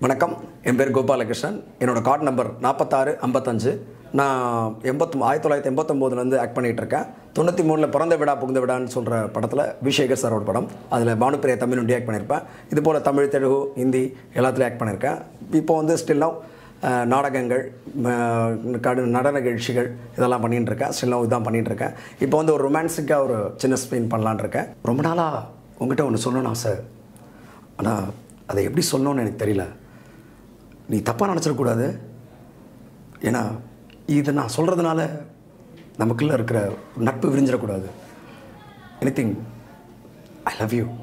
வணக்கம் என் பேர் கோபாலகிருஷ்ணன் என்னோடய கார்டு நம்பர் நாற்பத்தாறு ஐம்பத்தஞ்சு நான் எண்பத்து ஆயிரத்தி தொள்ளாயிரத்தி எண்பத்தொம்போதுலேருந்து ஆக்ட் பண்ணிகிட்டு இருக்கேன் தொண்ணூற்றி மூணில் பிறந்த விடா புகுந்த விடான்னு சொல்கிற படத்தில் விசேகர் சாரோட படம் அதில் பானுப்பிரியா தமிழ் நொண்டி ஆக்ட் பண்ணியிருப்பேன் இது போல் தமிழ் தெலுங்கு ஹிந்தி எல்லாத்துலேயும் ஆக்ட் பண்ணியிருக்கேன் இப்போ வந்து ஸ்டில் நவ் நாடகங்கள் ம, கடு நடன நிகழ்ச்சிகள் இதெல்லாம் பண்ணிட்டு இருக்கேன் ஸ்டில் நவ் இதான் பண்ணிட்டு இருக்கேன் இப்போ வந்து ஒரு ரொமான்ஸிக்காக ஒரு சின்ன ஸ்பெயின் பண்ணலான்னு இருக்கேன் ரொம்ப நாளாக உங்ககிட்ட ஒன்று சொல்லணும் ஆசை ஆனால் அதை எப்படி சொல்லணும்னு எனக்கு தெரியல நீ தப்பாக நினச்சிடக்கூடாது ஏன்னா இது நான் சொல்கிறதுனால நமக்குள்ளே இருக்கிற நட்பு விரிஞ்சிடக்கூடாது எனிதிங் ஐ லவ் யூ